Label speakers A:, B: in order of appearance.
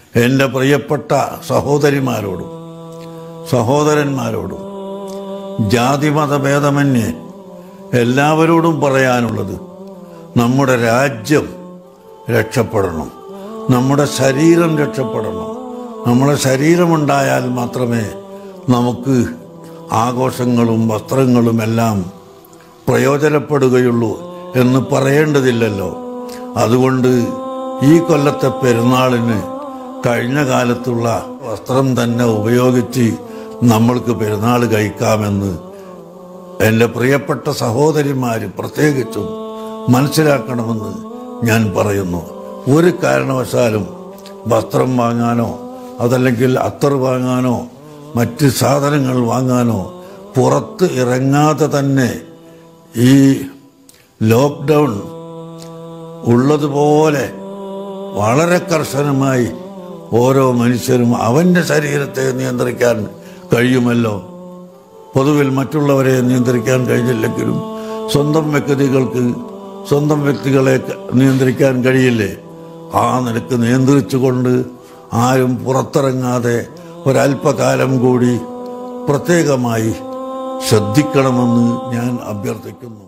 A: എൻ്റെ പ്രിയപ്പെട്ട സഹോദരിമാരോടും സഹോദരന്മാരോടും ജാതിമതഭേദമന്യേ എല്ലാവരോടും പറയാനുള്ളത് നമ്മുടെ രാജ്യം രക്ഷപ്പെടണം നമ്മുടെ ശരീരം രക്ഷപ്പെടണം നമ്മുടെ ശരീരമുണ്ടായാൽ മാത്രമേ നമുക്ക് ആഘോഷങ്ങളും വസ്ത്രങ്ങളും എല്ലാം പ്രയോജനപ്പെടുകയുള്ളൂ എന്ന് പറയേണ്ടതില്ലല്ലോ അതുകൊണ്ട് ഈ കൊല്ലത്തെ പെരുന്നാളിന് കഴിഞ്ഞ കാലത്തുള്ള വസ്ത്രം തന്നെ ഉപയോഗിച്ച് നമ്മൾക്ക് പെരുന്നാൾ കഴിക്കാമെന്ന് എൻ്റെ പ്രിയപ്പെട്ട സഹോദരിമാർ പ്രത്യേകിച്ചും മനസ്സിലാക്കണമെന്ന് ഞാൻ പറയുന്നു ഒരു കാരണവശാലും വസ്ത്രം വാങ്ങാനോ അതല്ലെങ്കിൽ അത്തർ വാങ്ങാനോ മറ്റ് സാധനങ്ങൾ വാങ്ങാനോ പുറത്ത് ഇറങ്ങാതെ തന്നെ ഈ ലോക്ക്ഡൗൺ ഉള്ളതുപോലെ വളരെ കർശനമായി ഓരോ മനുഷ്യരും അവൻ്റെ ശരീരത്തെ നിയന്ത്രിക്കാൻ കഴിയുമല്ലോ പൊതുവിൽ മറ്റുള്ളവരെ നിയന്ത്രിക്കാൻ കഴിഞ്ഞില്ലെങ്കിലും സ്വന്തം വ്യക്തികൾക്ക് സ്വന്തം വ്യക്തികളെ നിയന്ത്രിക്കാൻ കഴിയില്ലേ ആ നിലക്ക് നിയന്ത്രിച്ചുകൊണ്ട് ആരും പുറത്തിറങ്ങാതെ ഒരല്പകാലം കൂടി പ്രത്യേകമായി ശ്രദ്ധിക്കണമെന്ന് ഞാൻ അഭ്യർത്ഥിക്കുന്നു